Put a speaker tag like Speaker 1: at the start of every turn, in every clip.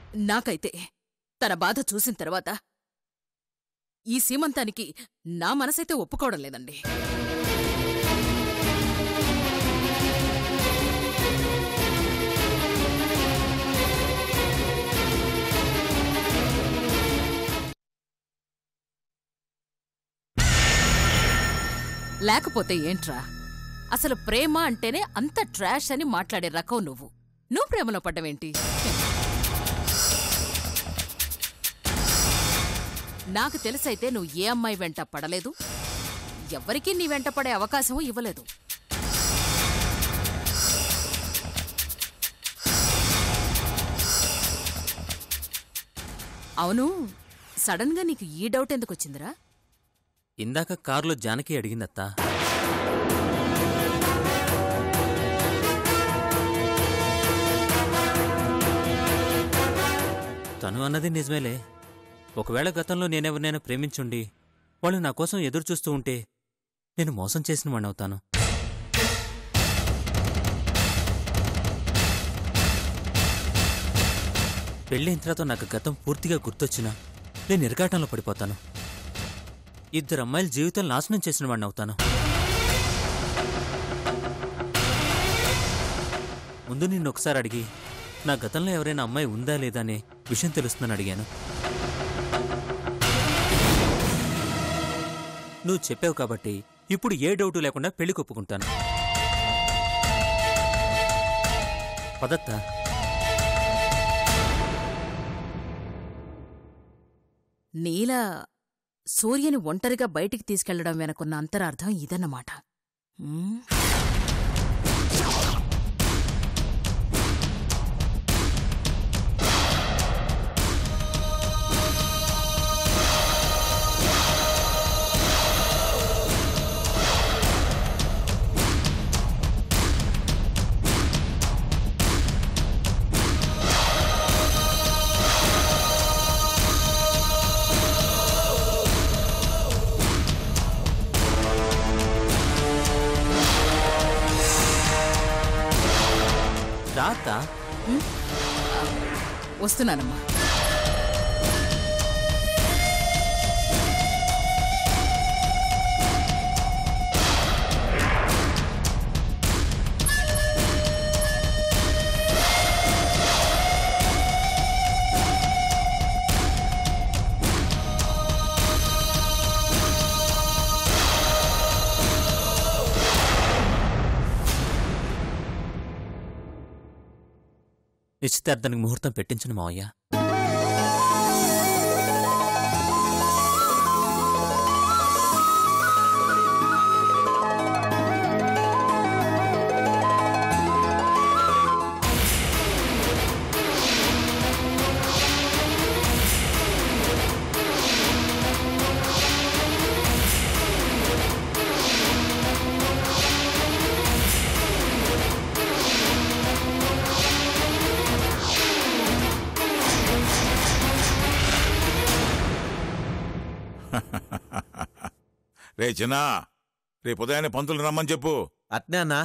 Speaker 1: నాకైతే తన బాధ చూసిన తర్వాత ఈ సీమంతానికి నా మనసైతే ఒప్పుకోవడం లేదండి లేకపోతే ఏంట్రా అసలు ప్రేమ అంటేనే అంత ట్రాష్ అని మాట్లాడే రకం నువ్వు నువ్వు ప్రేమలో పడ్డవేంటి నాకు తెలుసైతే నువ్వు ఏ అమ్మాయి వెంట పడలేదు ఎవ్వరికీ నీ వెంట పడే అవకాశం ఇవ్వలేదు అవును సడన్ గా నీకు ఈ డౌట్ ఎందుకు వచ్చిందిరా
Speaker 2: ఇందాక కారులో జానకి అడిగిందత్తా తను అన్నది నిజమేలే ఒకవేళ గతంలో నేనెవరినైనా ప్రేమించుండి వాళ్ళు నా కోసం ఎదురు చూస్తూ ఉంటే నేను మోసం చేసిన వాడినవుతాను పెళ్ళైన తర్వాత నాకు గతం పూర్తిగా గుర్తొచ్చినా నేను ఇరకాటంలో పడిపోతాను ఇద్దరు అమ్మాయిల జీవితం నాశనం చేసిన వాడిని అవుతాను ముందు నిన్ను ఒకసారి అడిగి నా గతంలో ఎవరైనా అమ్మాయి ఉందా లేదా అనే విషయం తెలుస్తుందని అడిగాను నువ్వు చెప్పావు కాబట్టి ఇప్పుడు ఏ డౌటు లేకుండా పెళ్లి ఒప్పుకుంటాను పదత్తా
Speaker 1: నీల సూర్యని ఒంటరిగా బయటికి తీసుకెళ్లడం వెనకున్న అంతరార్థం ఇదన్నమాట ఉమ్.
Speaker 2: తాత
Speaker 1: వస్తున్నానమ్మా
Speaker 2: నిశ్చితార్థానికి ముహూర్తం పెట్టించను మావయ్య
Speaker 3: రే చిన్న రేపు ఉదయాన్నే పంతులు రమ్మని చెప్పు
Speaker 4: అట్నే అన్నా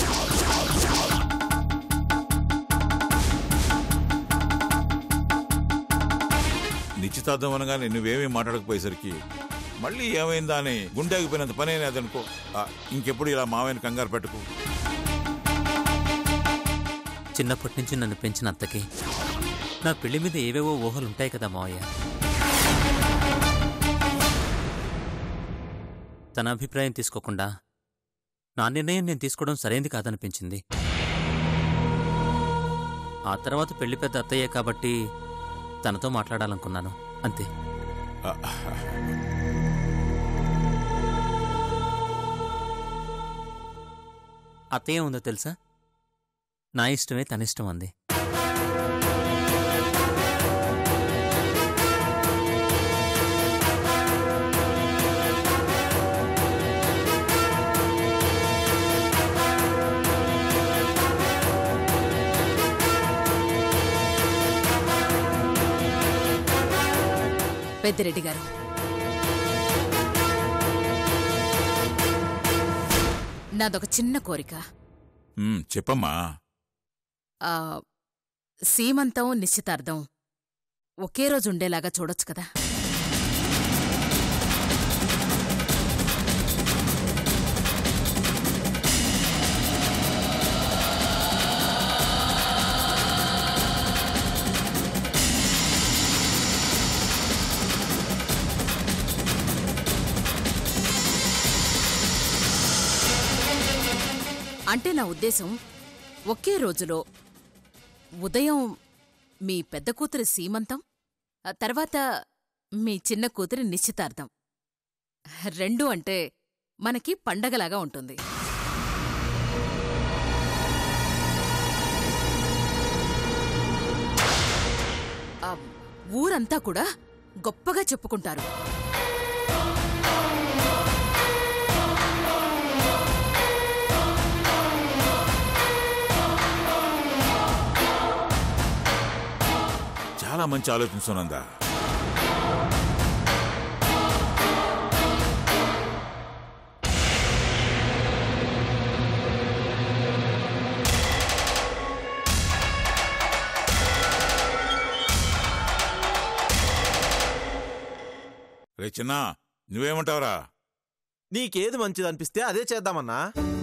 Speaker 3: నిశ్చితార్థం అనగానే నువ్వేమీ మాట్లాడకపోయేసరికి మళ్ళీ ఏమైందా అని గుండె ఆగిపోయినంత పని అయినదనుకో ఆ, ఇంకెప్పుడు ఇలా మావయ్యని కంగారు పెట్టుకు
Speaker 2: చిన్నప్పటి నుంచి నన్ను పెంచిన అత్తకి నా పెళ్లి మీద ఏవేవో ఊహలు ఉంటాయి కదా మావయ్య తన అభిప్రాయం తీసుకోకుండా నా నిర్ణయం నేను తీసుకోవడం సరైంది కాదనిపించింది ఆ తర్వాత పెళ్లి పెద్ద అత్తయ్యే కాబట్టి తనతో మాట్లాడాలనుకున్నాను అంతే
Speaker 3: ఆ,
Speaker 2: అత్తయ్య ఉందో తెలుసా నా ఇష్టమే తన ఇష్టం అంది
Speaker 1: పెద్దిరెడ్డి గారు నాదొక చిన్న కోరిక
Speaker 3: ఉమ్, చెప్పమ్మా
Speaker 1: ఆ సీమంతం నిశ్చితార్థం ఒకే రోజు ఉండేలాగా చూడొచ్చు కదా అంటే నా ఉద్దేశం ఒకే రోజులో ఉదయం మీ పెద్ద కూతురి సీమంతం ఆ తర్వాత మీ చిన్న కూతురి నిశ్చితార్థం రెండు అంటే మనకి పండగలాగా ఉంటుంది ఆ ఊరంతా కూడా గొప్పగా చెప్పుకుంటారు
Speaker 3: చాలా మంచి ఆలోచన సునందా రే చిన్నా నువ్వేమంటావురా
Speaker 4: నీకేది మంచిది అనిపిస్తే అదే చేద్దామన్నా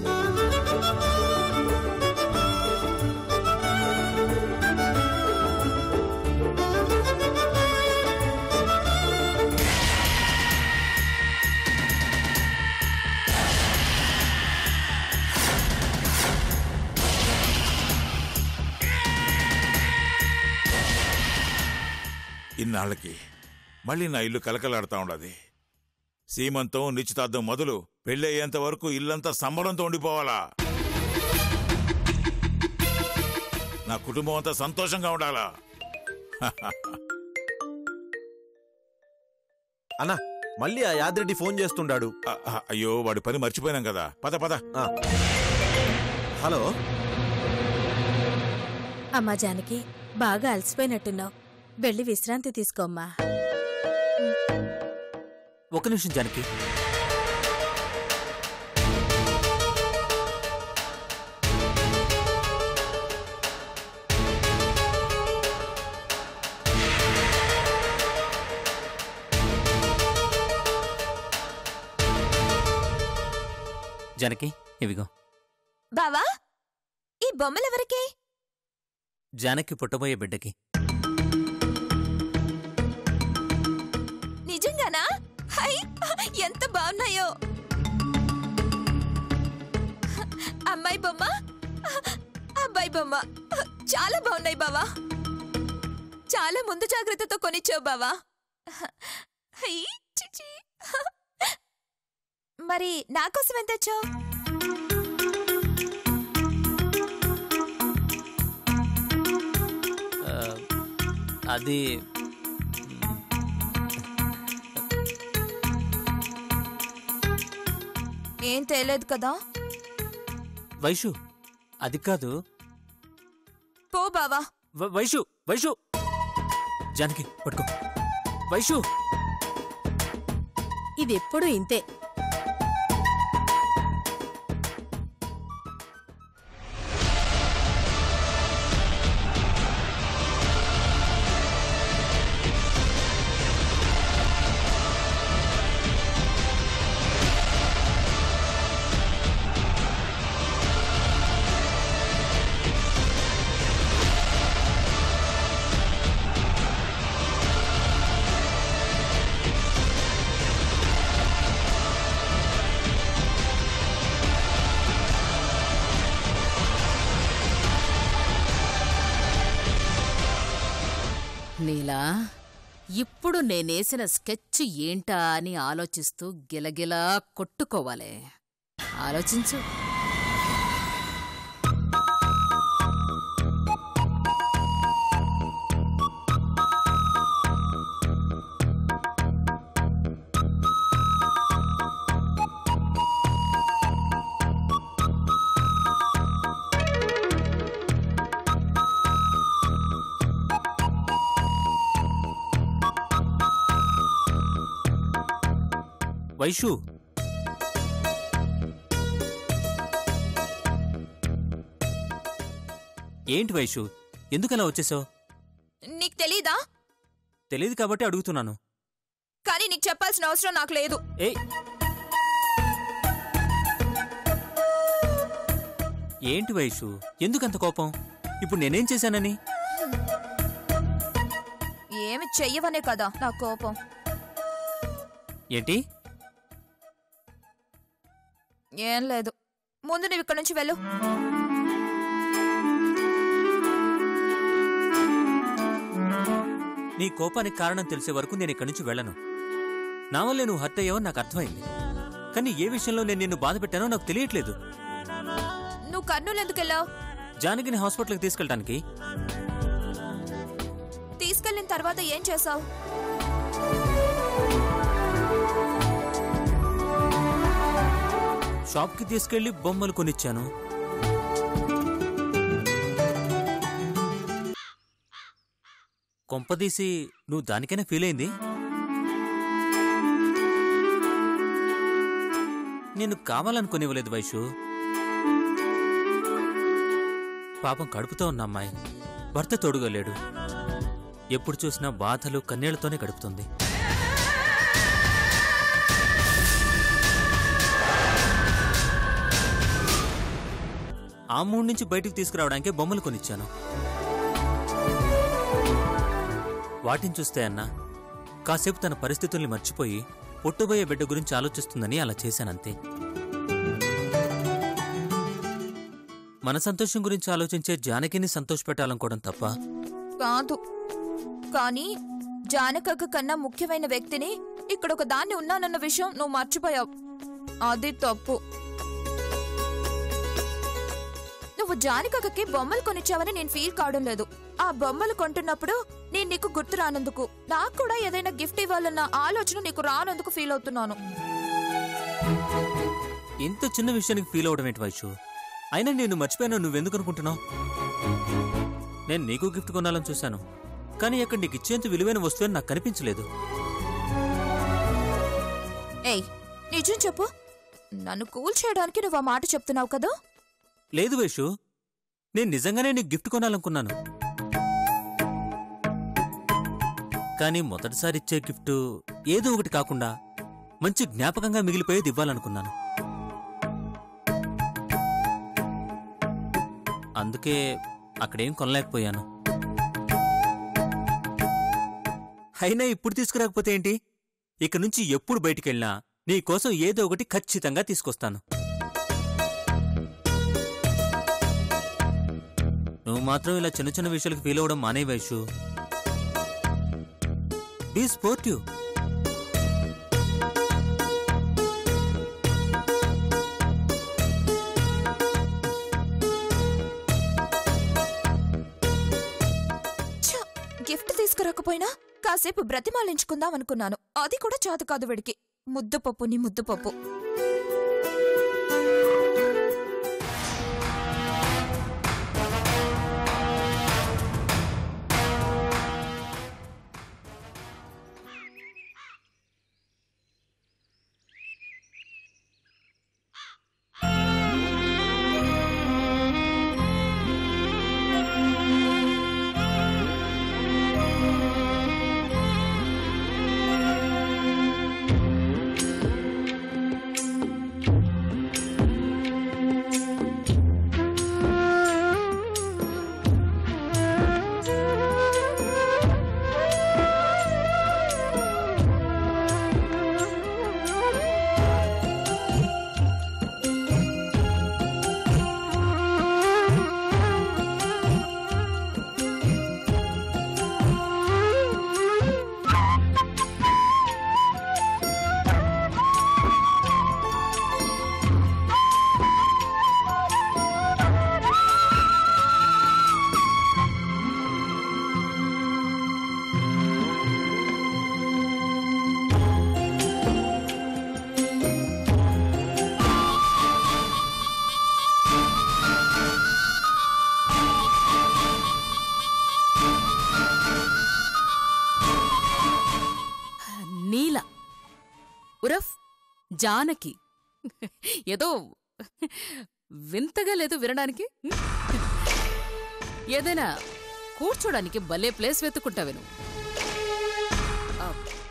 Speaker 3: ఇన్నాళ్ళకి మళ్ళీ నా ఇల్లు కలకలాడుతా ఉండదు సీమంతం నిశ్చితార్థం మొదలు పెళ్ళయ్యేంత వరకు ఇల్లంతా సంబరంతో ఉండిపోవాలా నా కుటుంబం అంతా సంతోషంగా ఉండాలా
Speaker 4: అన్నా మళ్ళీ ఆ యాద్రెడ్డి ఫోన్ చేస్తుండాడు
Speaker 3: ఆ, ఆ, అయ్యో వాడి పని మర్చిపోయినాం కదా పద పద
Speaker 4: ఆ. హలో
Speaker 5: అమ్మా జానకి బాగా అలసిపోయినట్టున్నావు వెళ్ళి విశ్రాంతి తీసుకోమ్మా
Speaker 2: ఒక నిమిషం జానకి జానకి ఇవిగో
Speaker 6: బావా ఈ బొమ్మలెవరికి
Speaker 2: జానకి పుట్టబోయే బిడ్డకి
Speaker 6: నిజంగానా హై ఎంత బాగున్నాయో అమ్మాయి బొమ్మ అబ్బాయి బొమ్మ చాలా బాగున్నాయి బావా చాలా ముందు జాగ్రత్తతో కొనిచ్చావు బావా హై, చిచి. మరి నా కోసం ఎంత తెచ్చావు
Speaker 2: ఆ, అది
Speaker 6: ఏం తేలేదు కదా
Speaker 2: వైషు అది కాదు
Speaker 6: పో బావా
Speaker 2: వ- వైషు వైషు జానకి పట్టుకో వైషు
Speaker 5: ఇదెప్పుడూ ఇంతే
Speaker 1: నీలా ఇప్పుడు నేనేసిన స్కెచ్ ఏంటా అని ఆలోచిస్తూ గిలగిలా కొట్టుకోవాలి ఆలోచించు
Speaker 2: వైషు ఏంటి వైషు ఎందుకలా వచ్చేసావు
Speaker 6: నీకు తెలీదా
Speaker 2: తెలియదు కాబట్టి అడుగుతున్నాను
Speaker 6: కానీ నీకు చెప్పాల్సిన అవసరం నాకు లేదు
Speaker 2: ఏయ్ ఏంటి వైషు ఎందుకంత కోపం ఇప్పుడు నేనేం చేశానని
Speaker 6: ఏమి చెయ్యవనే కదా నా కోపం
Speaker 2: ఏంటి
Speaker 6: ఏం లేదు ముందు నువ్వు ఇక్కడ నుంచి వెళ్ళు
Speaker 2: నీ కోపానికి కారణం తెలిసే వరకు నేను ఇక్కడి నుంచి వెళ్ళను నా వల్లే నువ్వు హర్ట్ అయ్యావో నాకు అర్థమైంది కానీ ఏ విషయంలో నేను నిన్ను బాధ పెట్టానో నాకు తెలియట్లేదు
Speaker 6: నువ్వు కర్నూలు ఎందుకు వెళ్ళావు
Speaker 2: జానకిని హాస్పిటల్కి తీసుకెళ్ళడానికి
Speaker 6: తీసుకెళ్ళిన తర్వాత ఏం చేసావు
Speaker 2: షాప్కి తీసుకెళ్లి బొమ్మలు కొనిచ్చాను కొంపదీసి నువ్వు దానికైనా ఫీల్ అయింది నేను కావాలనుకునివ్వలేదు వైషు పాపం కడుపుతో ఉన్న అమ్మాయి భర్త తోడుగలేడు ఎప్పుడు చూసినా బాధలు కన్నీళ్లతోనే గడుపుతుంది ఆ మూడు నుంచి బయటికి తీసుకురావడానికే బొమ్మలు కొనిచ్చాను వాటిని చూస్తే అన్నా కాసేపు తన పరిస్థితుల్ని మర్చిపోయి పుట్టబోయే బిడ్డ గురించి ఆలోచిస్తుందని అలా చేశానంతే మన సంతోషం గురించి ఆలోచించే జానకిని సంతోషపెట్టాలనుకోవడం తప్ప
Speaker 6: కాదు కానీ జానకక్క కన్నా ముఖ్యమైన వ్యక్తిని ఇక్కడ ఒక దాన్ని ఉన్నానన్న విషయం నువ్వు మర్చిపోయావు అది తప్పు నువ్వు జానకక్కకి బొమ్మలు కొనిచ్చావని నేను ఫీల్ కావడం లేదు ఆ బొమ్మలు కొంటున్నప్పుడు నేను నీకు గుర్తు రానందుకు నాకు కూడా ఏదైనా గిఫ్ట్ ఇవ్వాలన్న ఆలోచన నీకు రానందుకు ఫీల్ అవుతున్నాను
Speaker 2: ఇంత చిన్న విషయానికి ఫీల్ అవడం ఏంటి వైషు అయినా నేను మర్చిపోయాను నువ్వెందుకు అనుకుంటున్నావు నేను నీకు గిఫ్ట్ కొనాలని చూశాను కానీ అక్కడ నీకు ఇచ్చేంత విలువైన వస్తువు నాకు కనిపించలేదు
Speaker 6: ఏయ్ నిజం చెప్పు నన్ను కూల్ చేయడానికి నువ్వు ఆ మాట చెప్తున్నావు కదా
Speaker 2: లేదు వైషు నేను నిజంగానే నీకు గిఫ్ట్ కొనాలనుకున్నాను కానీ మొదటిసారి ఇచ్చే గిఫ్ట్ ఏదో ఒకటి కాకుండా మంచి జ్ఞాపకంగా మిగిలిపోయేది ఇవ్వాలనుకున్నాను అందుకే అక్కడేం కొనలేకపోయాను అయినా ఇప్పుడు తీసుకురాకపోతే ఏంటి ఇక నుంచి ఎప్పుడు బయటికెళ్ళినా నీ కోసం ఏదో ఒకటి ఖచ్చితంగా తీసుకొస్తాను నువ్వు మాత్రం ఇలా చిన్న చిన్న విషయాలకు ఫీల్ అవ్వడం మానే వైషు బీ స్పోర్టివ్
Speaker 6: ఛ! గిఫ్ట్ తీసుకురాకపోయినా కాసేపు బ్రతిమాలించుకుందాం అనుకున్నాను అది కూడా చాత కాదు వీడికి ముద్దు పప్పు నీ ముద్దు పప్పు
Speaker 1: నీల ఉరఫ్ జానకి ఏదో వింతగా లేదు వినడానికి ఏదైనా కూర్చోడానికి భలే ప్లేస్ వెతుక్కుంటావే నువ్వు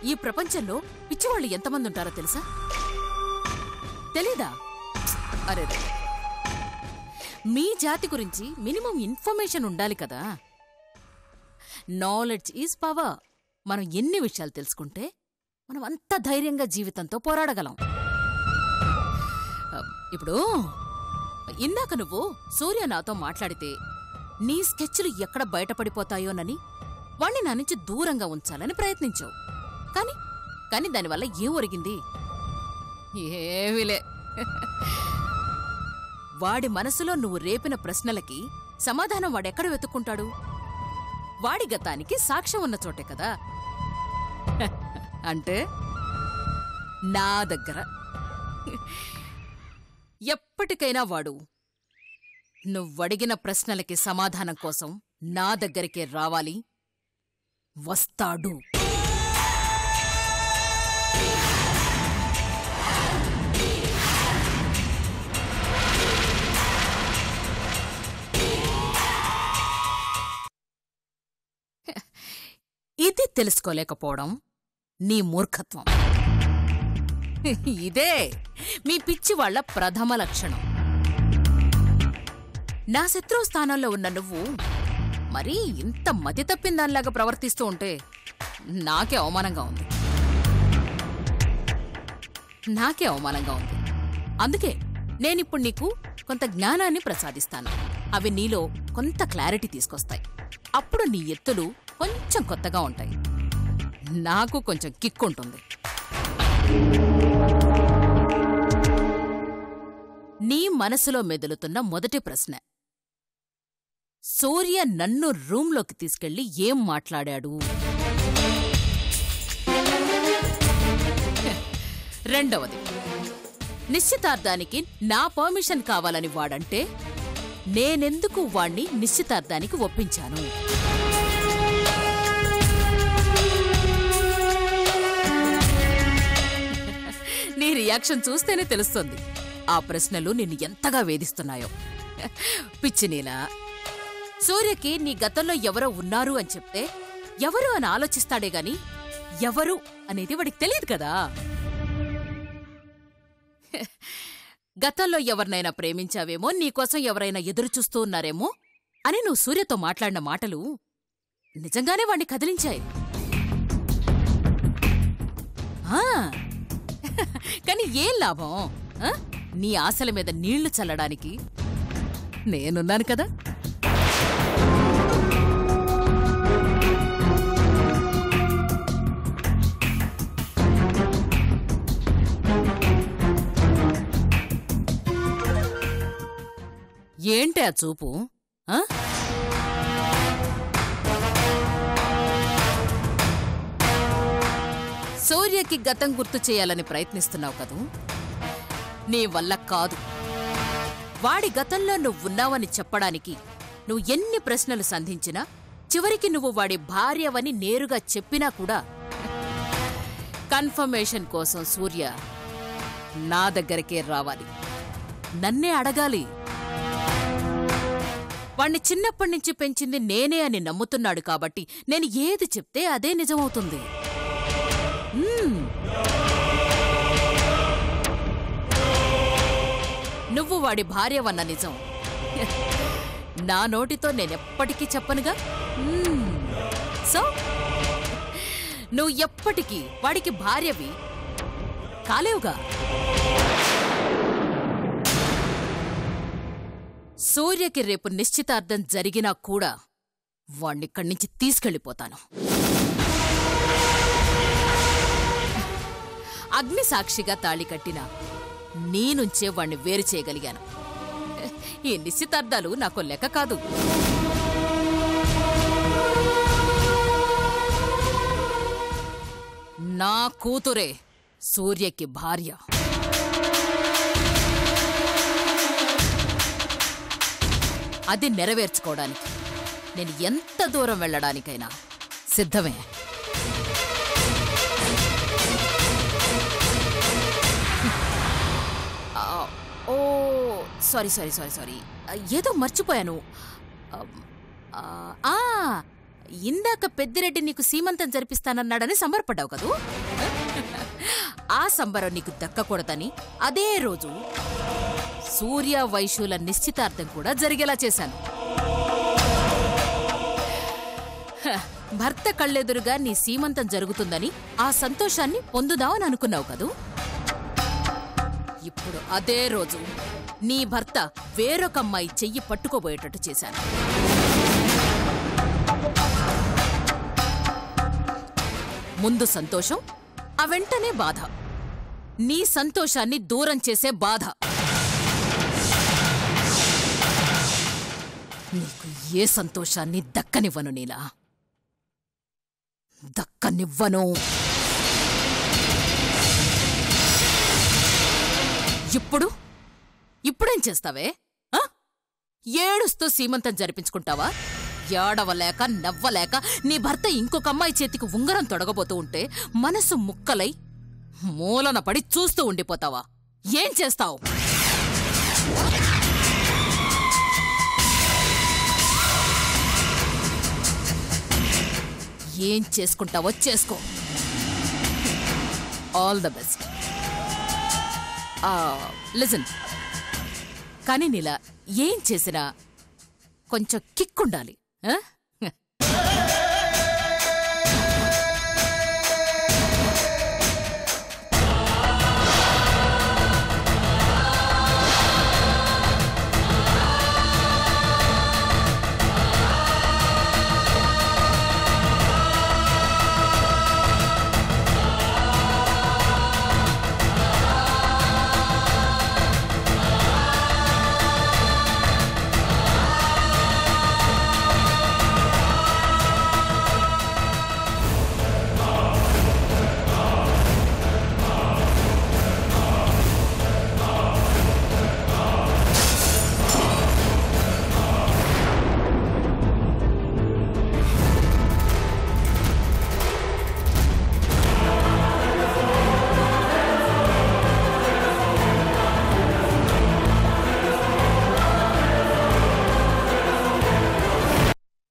Speaker 1: ఈ ప్రపంచంలో పిచ్చివాళ్ళు ఎంతమంది ఉంటారో తెలుసా తెలీదా అరే రే. మీ జాతి గురించి మినిమం ఇన్ఫర్మేషన్ ఉండాలి కదా నాలెడ్జ్ ఈజ్ పవర్ మనం ఎన్ని విషయాలు తెలుసుకుంటే మనం అంత ధైర్యంగా జీవితంతో పోరాడగలం ఆ, ఇప్పుడు ఇందాక నువ్వు సూర్య నాతో మాట్లాడితే నీ స్కెచ్లు ఎక్కడ బయటపడిపోతాయోనని వాణ్ణి నా నుంచి దూరంగా ఉంచాలని ప్రయత్నించావు కాని కాని దానివల్ల ఏం ఒరిగింది ఏమిలే వాడి మనసులో నువ్వు రేపిన ప్రశ్నలకి సమాధానం వాడెక్కడ వెతుక్కుంటాడు వాడి గతానికి సాక్ష్యం ఉన్న చోటే కదా అంటే నా దగ్గర ఎప్పటికైనా వాడు నువ్వడిగిన ప్రశ్నలకి సమాధానం కోసం నా దగ్గరికే రావాలి వస్తాడు ఇది తెలుసుకోలేకపోవడం నీ మూర్ఖత్వం ఇదే మీ పిచ్చి వాళ్ళ ప్రథమ లక్షణం నా శత్రువు స్థానంలో ఉన్న నువ్వు మరీ ఇంత మతి తప్పిన దానిలాగా ప్రవర్తిస్తూ ఉంటే నాకే అవమానంగా ఉంది నాకే అవమానంగా ఉంది అందుకే నేనిప్పుడు నీకు కొంత జ్ఞానాన్ని ప్రసాదిస్తాను అవి నీలో కొంత క్లారిటీ తీసుకొస్తాయి అప్పుడు నీ ఎత్తులు కొంచెం కొత్తగా ఉంటాయి నాకు కొంచెం కిక్ ఉంటుంది నీ మనసులో మెదులుతున్న మొదటి ప్రశ్న సూర్య నన్ను రూంలోకి తీసుకెళ్లి ఏం మాట్లాడాడు రెండవది నిశ్చితార్థానికి నా పర్మిషన్ కావాలని వాడంటే నేనెందుకు వాణ్ణి నిశ్చితార్థానికి ఒప్పించాను నీ రియాక్షన్ చూస్తేనే తెలుస్తుంది ఆ ప్రశ్నలు నిన్ను ఎంతగా వేధిస్తున్నాయో పిచ్చి నీలా సూర్యకి నీ గతంలో ఎవరో ఉన్నారు అని చెప్తే ఎవరు అని ఆలోచిస్తాడే గాని ఎవరు అనేది వాడికి తెలియదు కదా గతంలో ఎవరినైనా ప్రేమించావేమో నీకోసం ఎవరైనా ఎదురు చూస్తూ ఉన్నారేమో అని నువ్వు సూర్యతో మాట్లాడిన మాటలు నిజంగానే వాణ్ణి కదిలించాయి ఆ, కానీ ఏం లాభం ఆ? నీ ఆశల మీద నీళ్లు చల్లడానికి నేనున్నాను కదా ఏంటి ఆ చూపు ఆ? సూర్యకి గతం గుర్తు చేయాలని ప్రయత్నిస్తున్నావు కదూ నీ వల్ల కాదు వాడి గతంలో నువ్వున్నావని చెప్పడానికి నువ్వు ఎన్ని ప్రశ్నలు సంధించినా చివరికి నువ్వు వాడి భార్యవని నేరుగా చెప్పినా కూడా కన్ఫర్మేషన్ కోసం సూర్య నా దగ్గరికే రావాలి నన్నే అడగాలి వాణ్ణి చిన్నప్పటి నుంచి పెంచింది నేనే అని నమ్ముతున్నాడు కాబట్టి నేను ఏది చెప్తే అదే నిజమవుతుంది మ్మ్. నువ్వు వాడి భార్యవన్న నిజం నా నోటితో నేనెప్పటికీ చెప్పనుగా మ్మ్. సో నువ్వు ఎప్పటికీ వాడికి భార్యవి కాలేవుగా సూర్యకి రేపు నిశ్చితార్థం జరిగినా కూడా వాణ్ణిక్కడి నుంచి తీసుకెళ్ళిపోతాను అగ్ని సాక్షిగా తాళి కట్టిన నీ నుంచే వాణ్ణి వేరు చేయగలిగాను ఈ నిశ్చితార్థాలు నాకు లెక్క కాదు నా కూతురే సూర్యకి భార్య అది నెరవేర్చుకోవడానికి నేను ఎంత దూరం వెళ్ళడానికైనా సిద్ధమే ఆ, oh sorry sorry sorry sorry ఏదో మర్చిపోయాను అమ్, ఆ, ఆ, ఇందాక పెద్దిరెడ్డి నీకు సీమంతం జరిపిస్తానన్నాడని సంబరపడ్డావు కదూ ఆ సంబరం నీకు దక్కకూడదని అదే రోజు సూర్య వైశూల నిశ్చితార్థం కూడా జరిగేలా చేశాను హ, భర్త కళ్ళెదురుగా నీ సీమంతం జరుగుతుందని ఆ సంతోషాన్ని పొందుదామని అనుకున్నావు కదూ ఇప్పుడు అదే రోజు నీ భర్త వేరొక అమ్మాయి చెయ్యి పట్టుకోబోయేటట్టు చేశాను ముందు సంతోషం ఆ వెంటనే బాధ నీ సంతోషాన్ని దూరం చేసే బాధ నీకు ఏ సంతోషాన్ని దక్కనివ్వను నీలా దక్కనివ్వను ఇప్పుడు ఇప్పుడేం చేస్తావే ఆ? ఏడుస్తూ సీమంతం జరిపించుకుంటావా ఏడవలేక నవ్వలేక నీ భర్త ఇంకొక అమ్మాయి చేతికి ఉంగరం తొడగబోతూ ఉంటే మనసు ముక్కలై మూలన పడి చూస్తూ ఉండిపోతావా ఏం చేస్తావు ఏం చేసుకుంటావో చేసుకో ఆల్ ద బెస్ట్ లిజన్ కానీ నీలా ఏం చేసినా కొంచెం కిక్ ఉండాలి ఆ?